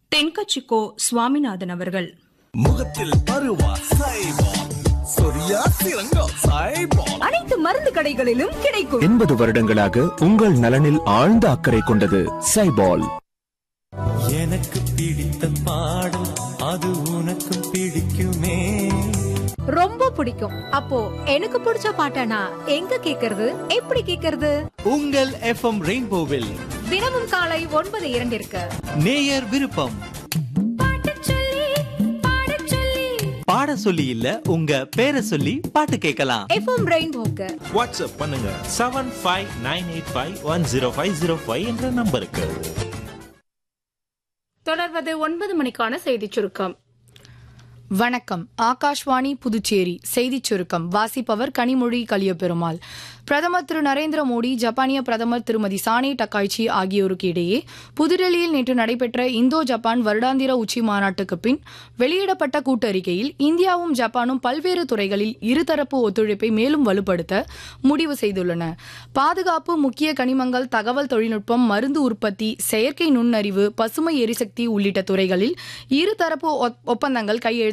தென்கட்சிக்கோ சுவாமிநாதன் அவர்கள் முகத்தில் பருவா சைபால் சொரியா சிறங்கோ சைபால் அனைத்து மருந்து கடைகளிலும் கிடைக்கும் எண்பது வருடங்களாக உங்கள் நலனில் ஆழ்ந்த அக்கறை கொண்டது சைபால் எனக்கு பிடித்த பாடல் அது உனக்கும் பிடிக்குமே ரொம்ப பிடிக்கும் அப்போ எனக்கு பிடிச்ச பாட்டனா எங்க கேக்குறது எப்படி கேக்குறது உங்கள் எஃப்எம் ரெயின்போவில் தினமும் காலை ஒன்பது இரண்டிற்கு நேயர் விருப்பம் பாட சொல்லி இல்ல உங்க பேரை சொல்லி பாட்டு கேட்கலாம் எஃப்எம் ரெயின்போக்கு வாட்ஸ்அப் பண்ணுங்க seven five nine eight five one zero five zero five என்ற நம்பருக்கு தொடர்வது ஒன்பது மணிக்கான செய்திச் சுருக்கம் வணக்கம் ஆகாஷ்வாணி புதுச்சேரி செய்திச் சுருக்கம் வாசிப்பவர் கனிமொழி கலியபெருமாள் பிரதமர் திரு நரேந்திர மோடி ஜப்பானிய பிரதமர் திருமதி சானே டக்காய்ச்சி ஆகியோருக்கு இடையே புதுடெல்லியில் நேற்று நடைபெற்ற இந்தோ ஜப்பான் வருடாந்திர உச்சி மாநாட்டுக்கு பின் வெளியிடப்பட்ட கூட்டறிக்கையில் இந்தியாவும் ஜப்பானும் பல்வேறு துறைகளில் இருதரப்பு ஒத்துழைப்பை மேலும் வலுப்படுத்த முடிவு செய்துள்ளன பாதுகாப்பு முக்கிய கனிமங்கள் தகவல் தொழில்நுட்பம் மருந்து உற்பத்தி செயற்கை நுண்ணறிவு பசுமை எரிசக்தி உள்ளிட்ட துறைகளில் இருதரப்பு ஒப்- ஒப்பந்தங்கள் கையெழுத்தாகின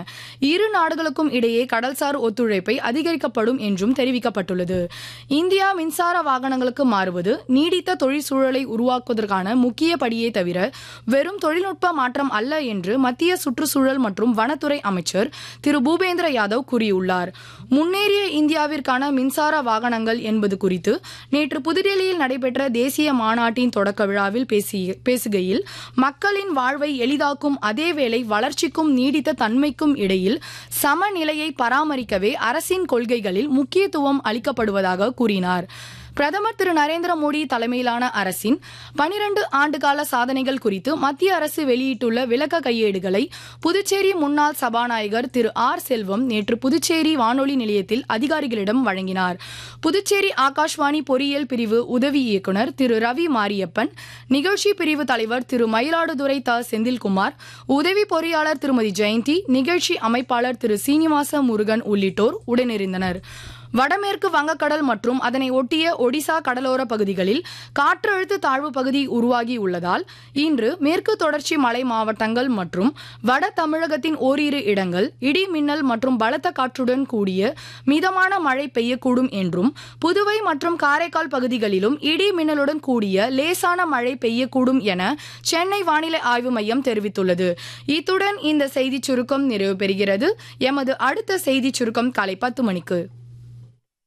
இரு நாடுகளுக்கும் இடையே கடல்சார் ஒத்துழைப்பை அதிகரிக்கப்படும் என்றும் தெரிவிக்கப்பட்டுள்ளது இந்தியா மின்சார வாகனங்களுக்கு மாறுவது நீடித்த தொழிற்சூழலை உருவாக்குவதற்கான முக்கிய படியே தவிர வெறும் தொழில்நுட்ப மாற்றம் அல்ல என்று மத்திய சுற்றுச்சூழல் மற்றும் வனத்துறை அமைச்சர் திரு பூபேந்திர யாதவ் கூறியுள்ளார் முன்னேறிய இந்தியாவிற்கான மின்சார வாகனங்கள் என்பது குறித்து நேற்று புதுடெல்லியில் நடைபெற்ற தேசிய மாநாட்டின் தொடக்க விழாவில் பேசிய பேசுகையில் மக்களின் வாழ்வை எளிதாக்கும் அதேவேளை வளர்ச்சிக்கும் நீடித்த தன்மைக்கும் இடையில் சமநிலையை பராமரிக்கவே அரசின் கொள்கைகளில் முக்கியத்துவம் அளிக்கப்படுவதாக கூறினார் பிரதமர் திரு நரேந்திர மோடி தலைமையிலான அரசின் பனிரண்டு ஆண்டுகால சாதனைகள் குறித்து மத்திய அரசு வெளியிட்டுள்ள விளக்க கையேடுகளை புதுச்சேரி முன்னாள் சபாநாயகர் திரு ஆர் செல்வம் நேற்று புதுச்சேரி வானொலி நிலையத்தில் அதிகாரிகளிடம் வழங்கினார் புதுச்சேரி ஆகாஷ்வாணி பொறியியல் பிரிவு உதவி இயக்குனர் திரு ரவி மாரியப்பன் நிகழ்ச்சி பிரிவு தலைவர் திரு மயிலாடுதுறை த செந்தில்குமார் உதவி பொறியாளர் திருமதி ஜெயந்தி நிகழ்ச்சி அமைப்பாளர் திரு சீனிவாச முருகன் உள்ளிட்டோர் உடனிருந்தனர் வடமேற்கு வங்கக்கடல் மற்றும் அதனை ஒட்டிய ஒடிசா கடலோர பகுதிகளில் காற்றழுத்த தாழ்வு பகுதி உருவாகி உள்ளதால் இன்று மேற்கு தொடர்ச்சி மலை மாவட்டங்கள் மற்றும் வட தமிழகத்தின் ஓரிரு இடங்கள் இடி மின்னல் மற்றும் பலத்த காற்றுடன் கூடிய மிதமான மழை பெய்யக்கூடும் என்றும் புதுவை மற்றும் காரைக்கால் பகுதிகளிலும் இடி மின்னலுடன் கூடிய லேசான மழை பெய்யக்கூடும் என சென்னை வானிலை ஆய்வு மையம் தெரிவித்துள்ளது இத்துடன் இந்த செய்திச் சுருக்கம் நிறைவு பெறுகிறது எமது அடுத்த செய்திச் சுருக்கம் காலை பத்து மணிக்கு